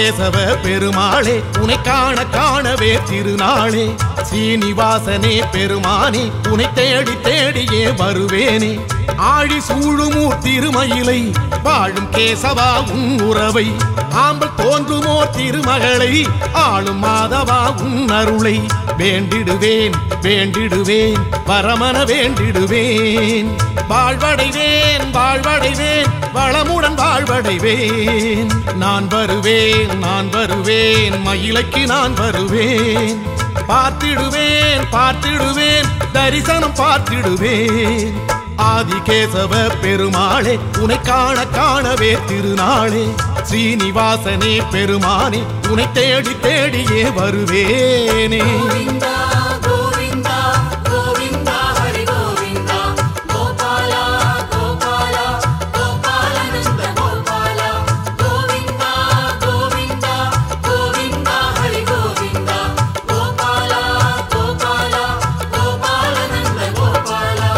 ஆதிகேசவ பெருமாளே உனை காண காணவே திருநாளே சீனிவாசனே பெருமானே உனை தேடி தேடியே வருவேனே ஆழி சூழுமூர் திருமயிலை வாழும் கேசவா உன் உறவை ஆம்பல் தோன்றுமோ திருமகளை ஆளும் மாதவா உன் அருளை வேண்டிடுவேன் வேண்டிடுவேன் பரமன வேண்டிடுவேன் வாழ்வடைவேன் வாழ்வடைவேன் வளமுடன் வாழ்வடைவேன் நான் வருவேன் நான் வருவேன் மயிலைக்கு நான் வருவேன் பார்த்திடுவேன் பார்த்திடுவேன் தரிசனம் பார்த்திடுவேன் ஆதிகேசவ பெருமாளே உனை காண காணவே திருநாளே ஸ்ரீனிவாசனே பெருமானே உனை தேடி தேடியே வருவேனே கோவிந்தா கோவிந்தா கோவிந்தா ஹரி கோவிந்தா கோபாலா கோபாலா கோபாலனந்த கோபாலா கோவிந்தா கோவிந்தா கோவிந்தா ஹரி கோவிந்தா கோபாலா கோபாலா கோபாலனந்த கோபாலா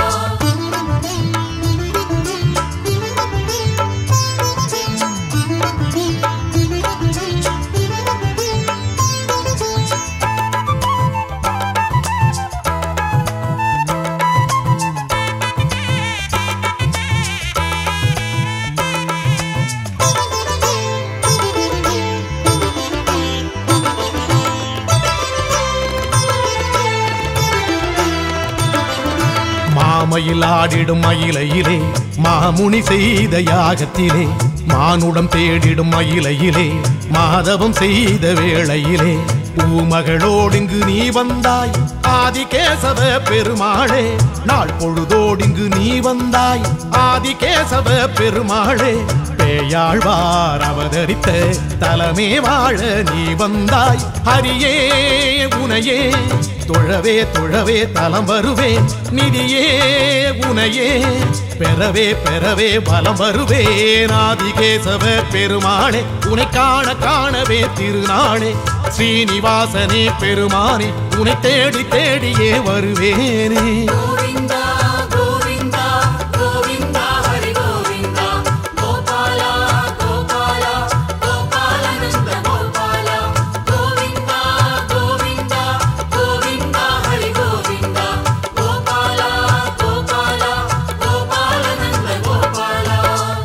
மாமையில் ஆடிடும் மயிலையிலே மாமுனி செய்த யாகத்திலே மானுடம் தேடிடும் மயிலையிலே மாதவம் செய்த வேளையிலே பூமகளோடிங்கு நீ வந்தாய் ஆதிகேசவ பெருமாளே நாள் பொழுதோடிங்கு நீ வந்தாய் ஆதிகேசவ பெருமாளே பேயாழ்வார் அவதரித்த தலமே வாழ நீ வந்தாய் ஹரியே உனையே தொழவே தொழவே தலம் வருவேன் நிதியே உனையே பெறவே பெறவே பலம் வருவேன் ஆதிகேசவ பெருமாளே உனை காண காணவே திருநாளே ஸ்ரீனிவாசனே பெருமானே உனை தேடி தேடியே வருவேனே கோவிந்தா கோவிந்தா கோவிந்தா ஹரி கோவிந்தா கோபாலா கோபாலா கோபாலனந்த கோபாலா கோவிந்தா கோவிந்தா கோவிந்தா ஹரி கோவிந்தா கோபாலா கோபாலா கோபாலனந்த கோபாலா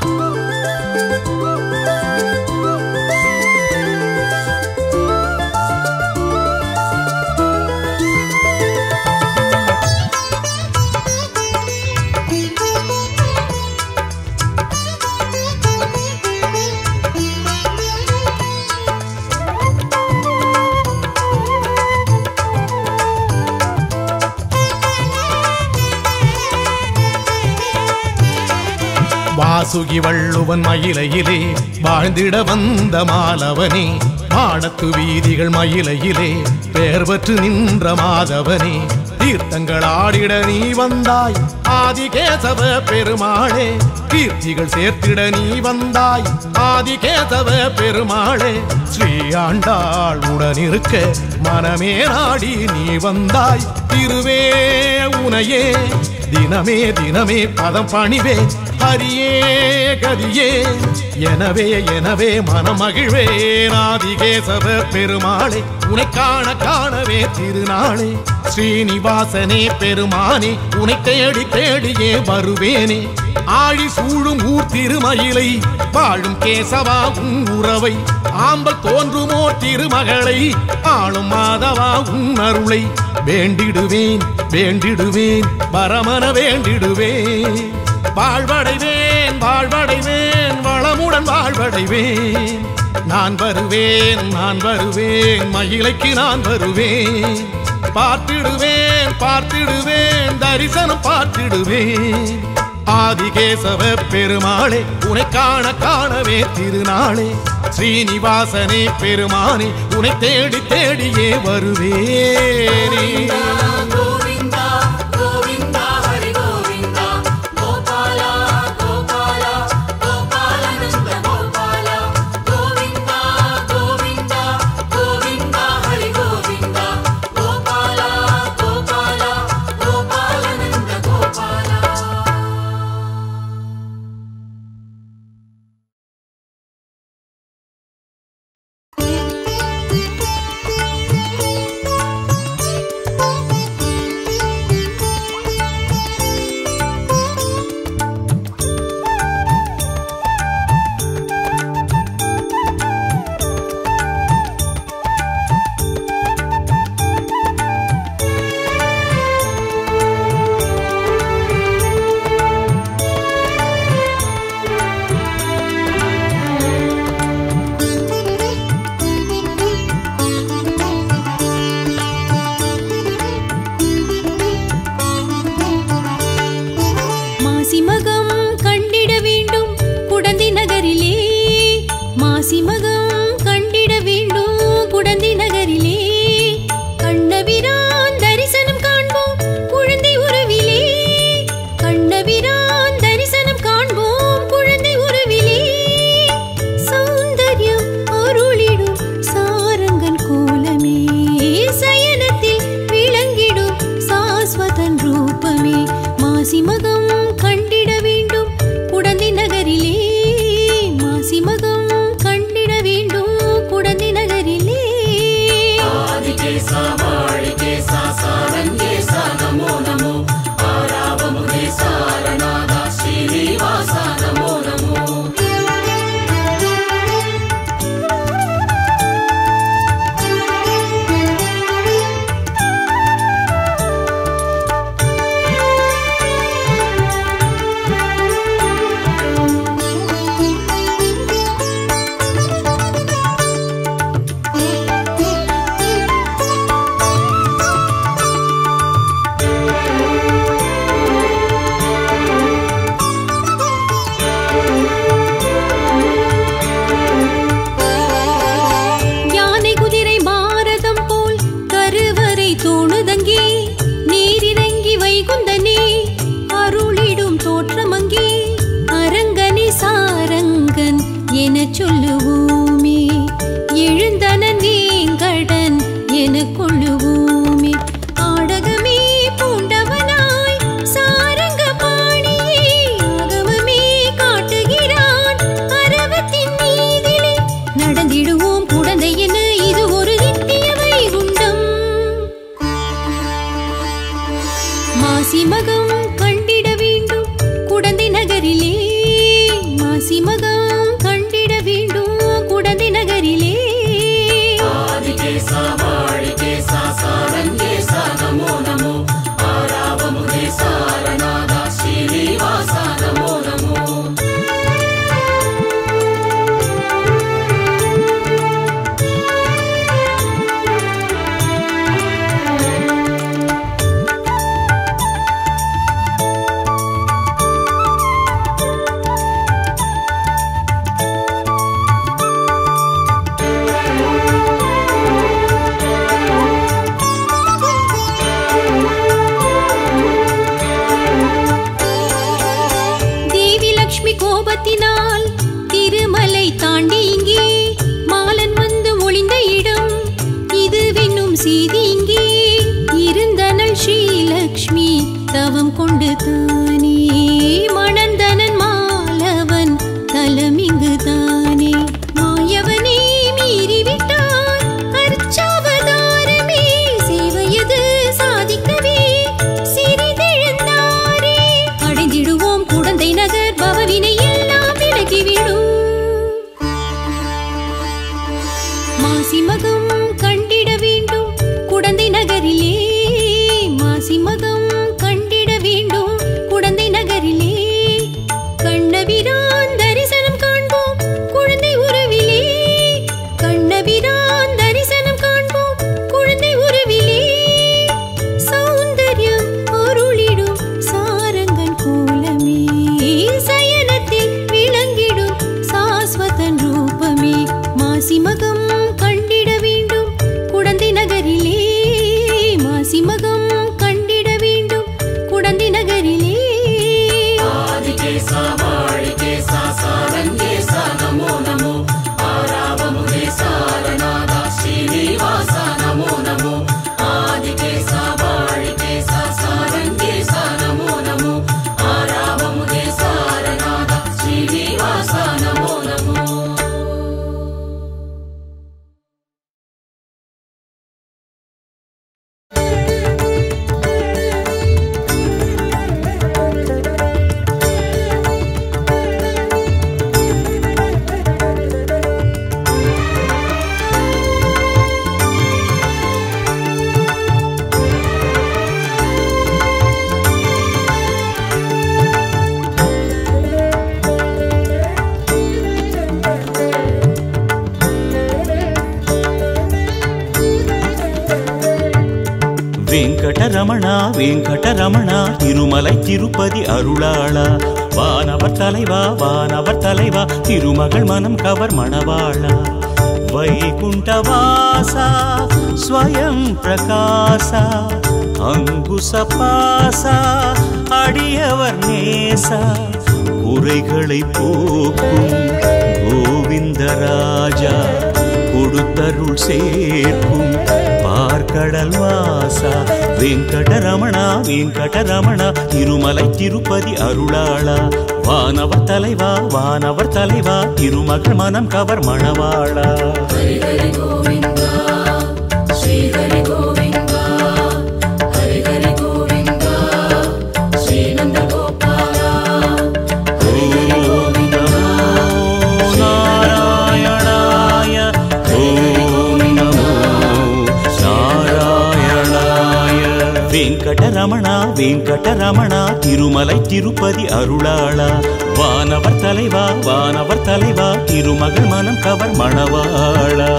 வாசுகி வள்ளுவன் மயிலையிலே வாழ்ந்திட வந்த மாலவனே மாடத்து வீதிகள் மயிலையிலே பெயர் பெற்று நின்ற மாதவனே தீர்த்தங்கள் ஆடிட நீ வந்தாய் ஆதிகேசவ பெருமாளே கீர்த்திகள் சேர்த்திட நீ வந்தாய் ஆதிகேசவ பெருமாளே ஸ்ரீ ஆண்டாள் உடனிருக்க மனமே நாடி நீ வந்தாய் திருவே உனையே தினமே தினமே பதம் பணிவே ஹரியே கதியே எனவே எனவே மனமகிழ்வே நாதிகேசவ பெருமாளே உனை காண காணவே திருநாளே ஸ்ரீனிவாசனே பெருமானே உனை தேடி தேடியே வருவேனே ஆழி சூழும் ஊர் திருமயிலை வாழும் கேசவா உன் உறவை ஆம்பல் தோன்றுமோ திருமகளை ஆளும் மாதவா உன் அருளை வேண்டிடுவேன் வேண்டிடுவேன் பரமன வேண்டிடுவேன் வாழ்வடைவேன் வாழ்வடைவேன் வளமுடன் வாழ்வடைவேன் நான் வருவேன் நான் வருவேன் மயிலைக்கு நான் வருவேன் பார்த்திடுவேன் பார்த்திடுவேன் தரிசனம் பார்த்திடுவேன் ஆதிகேசவ பெருமாளே உனை காண காணவே திருநாளே ஸ்ரீனிவாசனே பெருமானே உனை தேடி தேடியே வருவேனே கோவிந்தா கோவிந்தா ஹரி கோவிந்தா கோபாலா கோபாலா கோபாலனந்த கோபாலா கோவிந்தா கோவிந்தா கோவிந்தா ஹரி கோவிந்தா கோபாலா கோபாலா கோபாலனந்த கோபாலா ஆ மாசி மகம் கண்டிட வேண்டும் குடந்தை நகரிலே மாசி மகம் கண்டிட வேண்டும் குடந்தை நகரிலே ஆதிகேசா வாழிகேசா சாரங்கேசா நமோ நமோ ஆராவமுதே சாரநாதா ஸ்ரீனிவாசா நமோ நமோ தேவி லக்ஷ்மி கோபத்தினால் திருமலை தாண்டி இங்கே மாலன் வந்து ஒளிந்த இடம் இதுவென்னும் செய்தி இங்கே இருந்தனள் ஸ்ரீலக்ஷ்மி தவம் கொண்டு தானே மணந்தனன் மாலவன் தலம் இங்கு தானே மாயவனே மீறிவிட்டார் அர்ச்சாவதாரமே சேவையது சாதிக்கவே சிறிதெழுந்தாரே அடைந்திடுவோம் குடந்தை நகர் பவவினை எல்லாம் விலகிவிடும் மாசி மகம் கண்டிட வேண்டும் குடந்தை நகரிலே மாசி மகம் கண்டிட வேண்டும் குடந்தை நகரிலே கண்ணபிரான் தரிசனம் காண்போம் குழந்தை உறவிலே கண்ணபிரான் தரிசனம் காண்போம் குழந்தை உறவிலே சௌந்தர்யம் அருளிடும் சாரங்கன் கோலமே சயனத்தில் விளங்கிடும் சாஸ்வதன் ரூபமே மாசி மகம் கண்டிட வேண்டும் குடந்தை நகரிலே மாசி மகம் கண்டிட வேண்டும் குடந்தை நகரிலே ஆதிகேசா வாழிகேசா சாரங்கேசா நமோ நமோ ஆராவமுதே சாரநாதா ஸ்ரீனிவாசா நமோ நமோ ஆதிகேசா வாழிகேசா சாரங்கேசா நமோ நமோ ஆராவமுதே சாரநாதா ஸ்ரீனிவாசா நமோ நமோ வெங்கடரமணா வெங்கடரமணா திருமலை திருப்பதி அருளாளா வானவர் தலைவா வானவர் தலைவா திருமகள் மனம் கவர் மணவாளா வைகுண்டவாசா ஸ்வயம் பிரகாசா அங்குசபாசா அடியவர் நேசா குறைகளை போக்கும் கோவிந்தராஜா கொடுத்தருள் சேர்க்கும் பார்க்கடல் வாசா வெங்கடரமணா வெங்கடரமணா திருமலை திருப்பதி அருளாளா வானவர் தலைவா வானவர் தலைவா திருமகள் மனம் கவர் மணவாளா ஹரி ஹரி கோவிந்தா ஸ்ரீ ஹரி கோவிந்தா ஹரி ஹரி கோவிந்தா ஸ்ரீ நந்த கோபாலா ஓம் நமோ நாராயணாய ஓம் நமோ நாராயணாய வெங்கடரமணா வெங்கடரமணா திருமலை திருப்பதி அருளாளா வானவர் தலைவா வானவர் தலைவா திருமகள் மனம் கவர் மணவாளா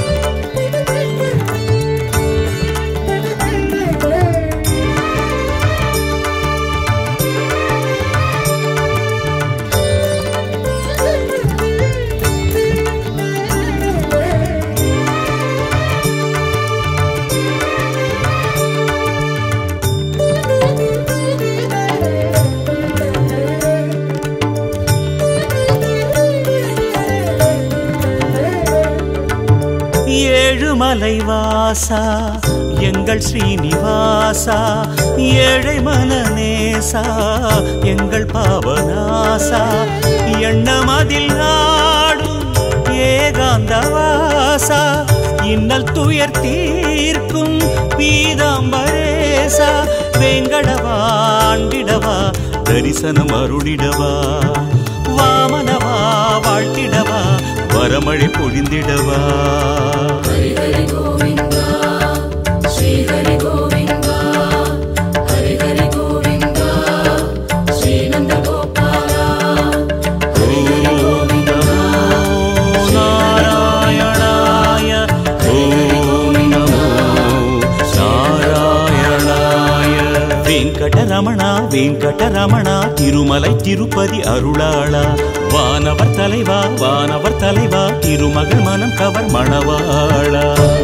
ஏழுமலை வாசா எங்கள் ஸ்ரீனிவாசா ஏழை மனநேசா எங்கள் பாவநாசா எண்ணமதில் ஆடும் ஏகாந்தவாசா இன்னல் துயர் தீர்க்கும் பீதாம்பரேசா வேங்கடவா ஆண்டிடவா தரிசனம் அருளிடவா வாமனவா வாழ்த்திடவா வரமழை பொழிந்திடவா ஹரி ஹரி கோவிந்தா ஸ்ரீ ஹரி கோவிந்தா ஹரி ஹரி கோவிந்தா ஸ்ரீ நந்த கோபாலா ஹரி ஹரி கோவிந்தா நாராயணாய ஓம் நமோ நாராயணாய வெங்கடரமணா வெங்கடரமணா திருமலை திருப்பதி அருளாளா வானவர் தலைவா வானவர் தலைவா திருமகள் மனம் கவர் மணவாளா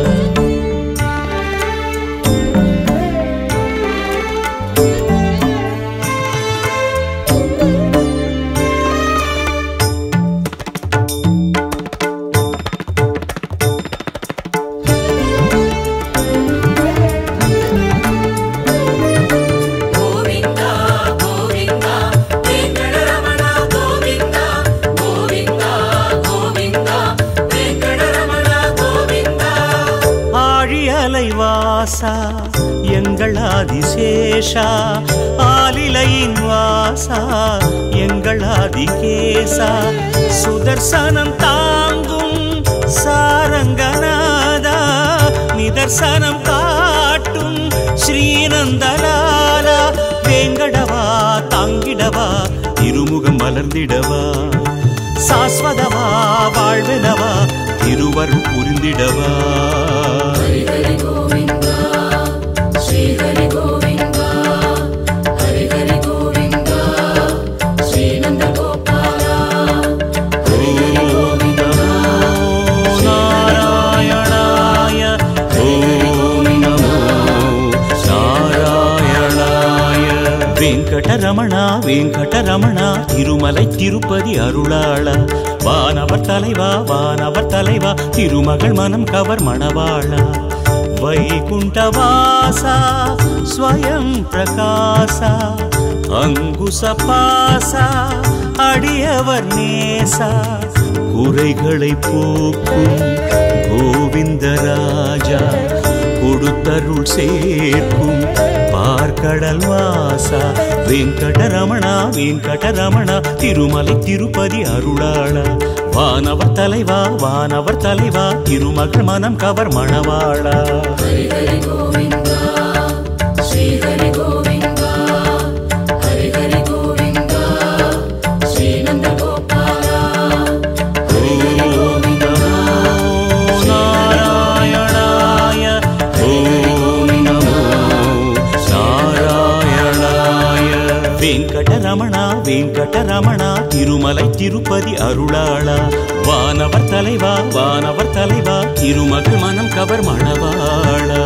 கோவிந்தா கோவிந்தா வெங்கடரமணா கோவிந்தா கோவிந்தா கோவிந்தா வெங்கடரமணா கோவிந்தா ஆழியலை வாசா எங்கள் ஆதிசேஷா ஆலிலையின் வாசா எங்கள் ஆதிகேசா சுதர்சனம் தாங்கும் சாரங்கநாதா நிதர்சனம் காட்டும் ஸ்ரீநந்தலாலா வேங்கடவா தாங்கிடவா திருமுகம் மலர்ந்திடவா சாஸ்வதவா வாழ்வெனவா திருவருள் புரிந்திடவா ஹரி ஹரி கோவிந்தா ஸ்ரீ ஹரி கோவிந்தா ஹரி ஹரி கோவிந்தா ஸ்ரீ நந்த கோபாலா ஹரி ஹரி கோவிந்தா நாராயணாய ஓம் நமோ நாராயணாய வெங்கடரமணா வெங்கடரமணா திருமலை திருப்பதி அருளாளா வானவர் தலைவா வானவர் தலைவா திருமகள் மனம் கவர் மணவாளா வைகுண்டவாசா ஸ்வயம் பிரகாசா அங்குசபாசா அடியவர் நேசா குறைகளை போக்கும் கோவிந்தராஜா கொடுத்தருள் சேர்க்கும் பார்க்கடல் வாசா வெங்கடரமணா வெங்கடரமணா திருமலை திருப்பதி அருளாளா வானவர் தலைவா வானவர் தலைவா திருமகள் மனம் கவர் மணவாளா ஹரி ஹரி கோவிந்தா ஸ்ரீ ஹரி கோவிந்தா ஹரி ஹரி கோவிந்தா ஸ்ரீ நந்த கோபாலா ஹரி ஹரி கோவிந்தா நாராயணாய ஓம் நமோ நாராயணாய வெங்கடரமணா வெங்கடரமணா திருமலை திருப்பதி அருளாளா வானவர் தலைவா வானவர் தலைவா திருமகள் மனம் கவர் மணவாளா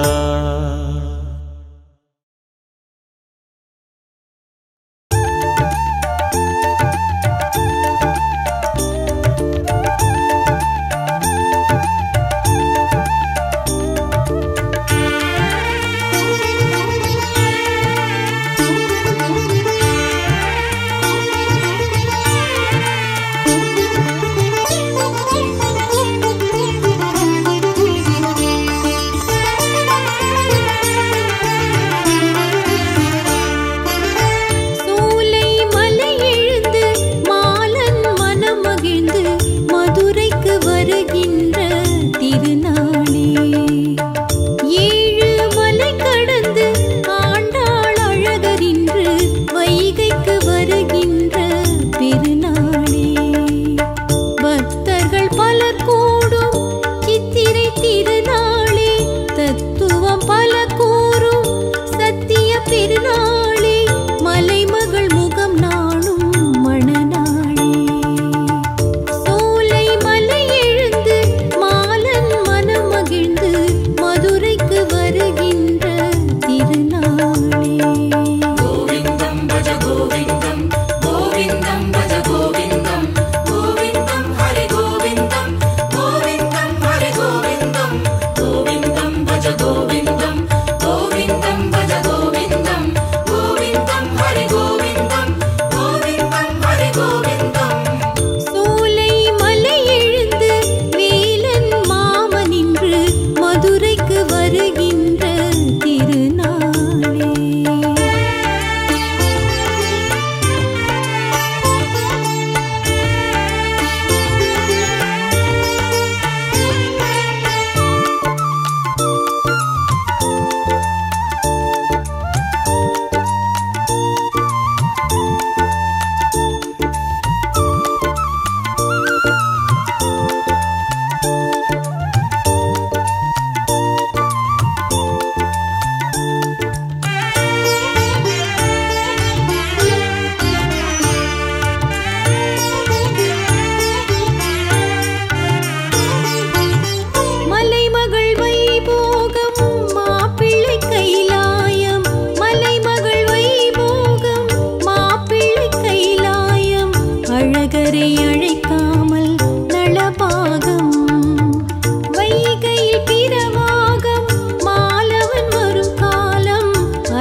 Thank you.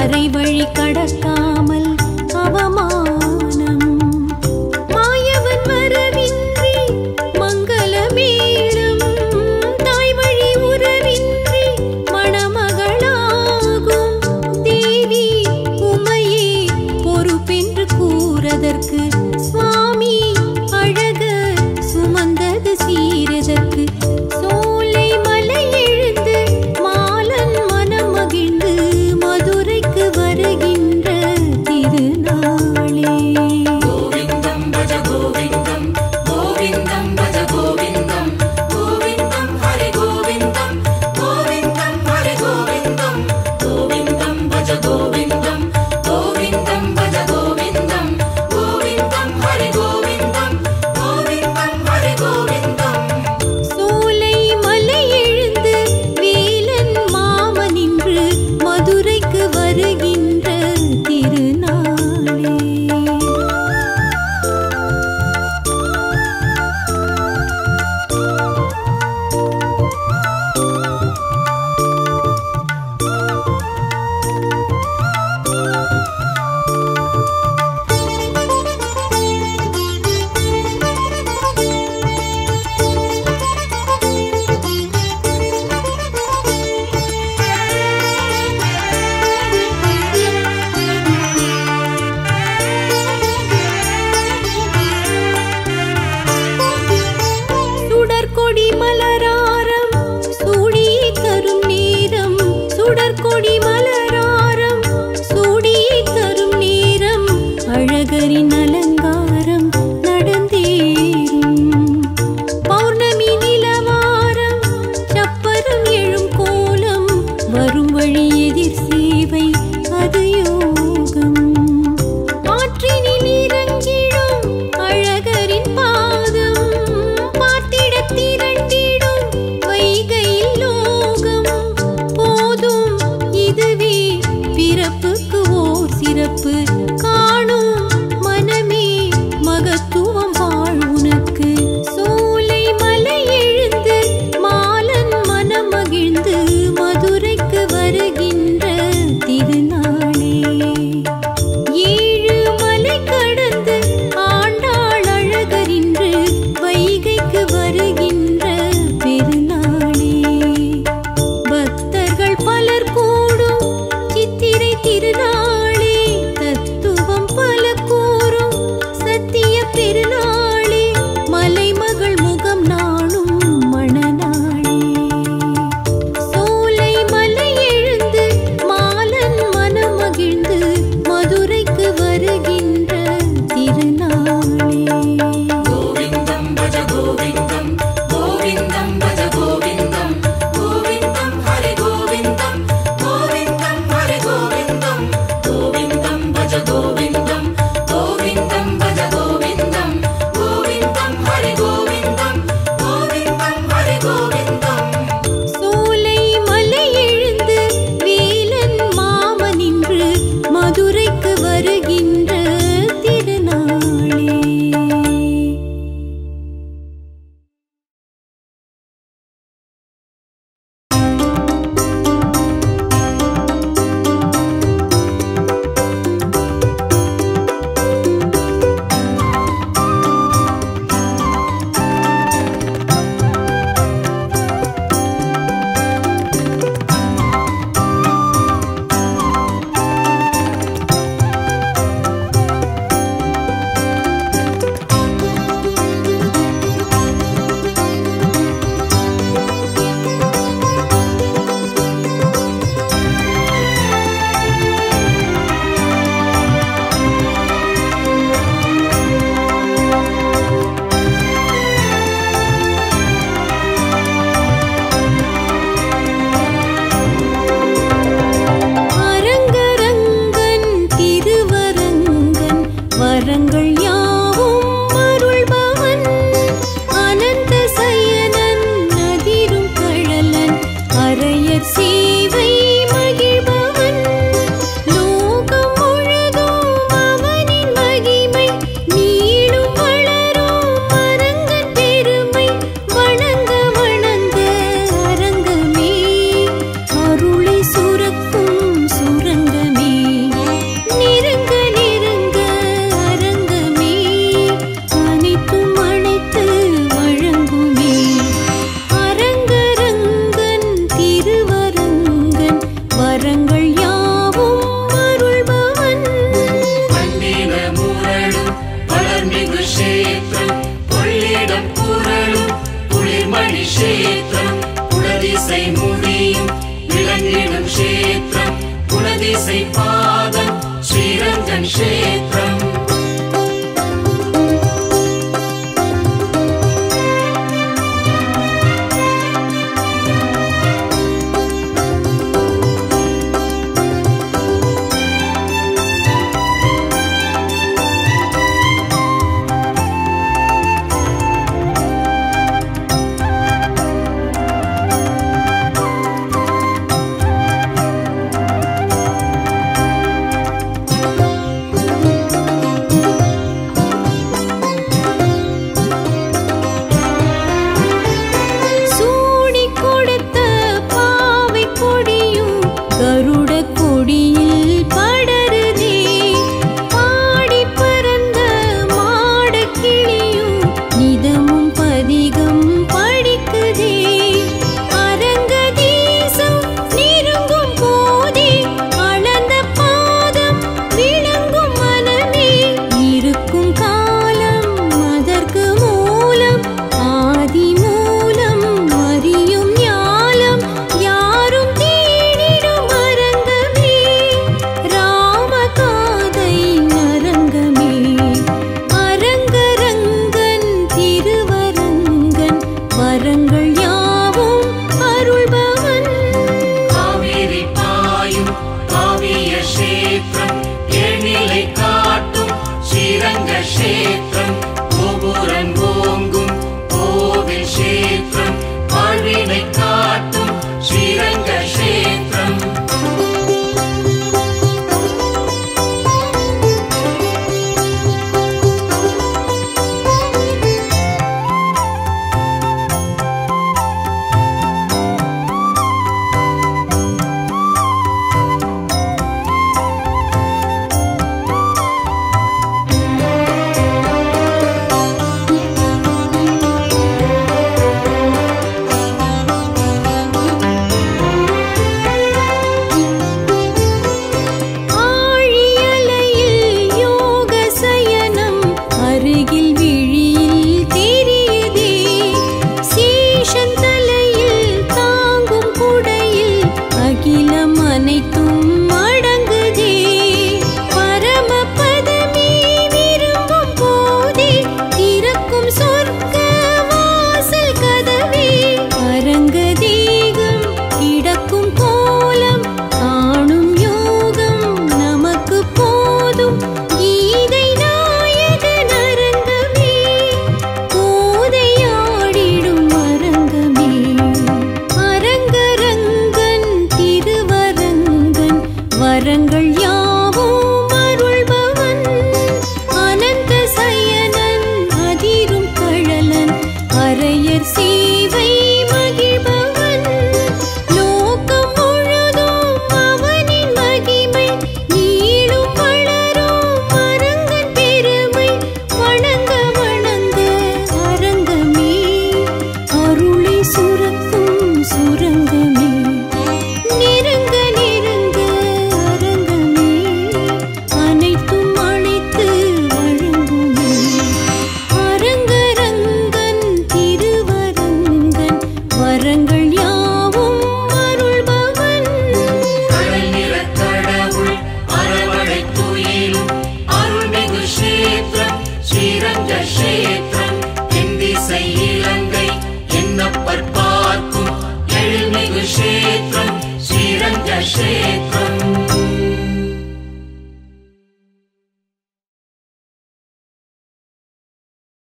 கரை வழி கடக்காமல் அவமானம் மாயவன் வரவின்றி மங்கள மேளம் தாய் வழி உறவின்றி மணமகளாகும் தேவி உமையே பொறுப்பென்று கூறதற்கு சுவாமி அழக சுமந்தது சீரதற்கு சோலை மலை எழுந்து மாலன் மனம் மகிழ்ந்து மதுரைக்கு வருகின்ற திருநாளே श्रीरङ्गन् क्षेत्रम् சூடிக் கொடுத்த பாவைக் கொடியும் கருடக் கொடியில் படருதே. பாடிப் பறந்த மாடக் கிளியும் நிதமும் பதிகம் படிக்குதே. அரங்கதீசம் நெருங்கும் போதே அளந்த பாதம் விளங்கும் மனமே இருக்கும் காலம் அதற்கு மூலம் ஆதி மூலம் அறியும் ஞாலம் யாரும் தேடிடும் அரங்கமே ராமகாதை நரங்கமே அரங்கரங்கன் திருவரங்கன் வரங்கள் யாவும் அருள்பவன் காவிரி பாயும் காவிய கஷேத்திரம் எழிலை காட்டும் ஸ்ரீரங்க கஷேத்திரம்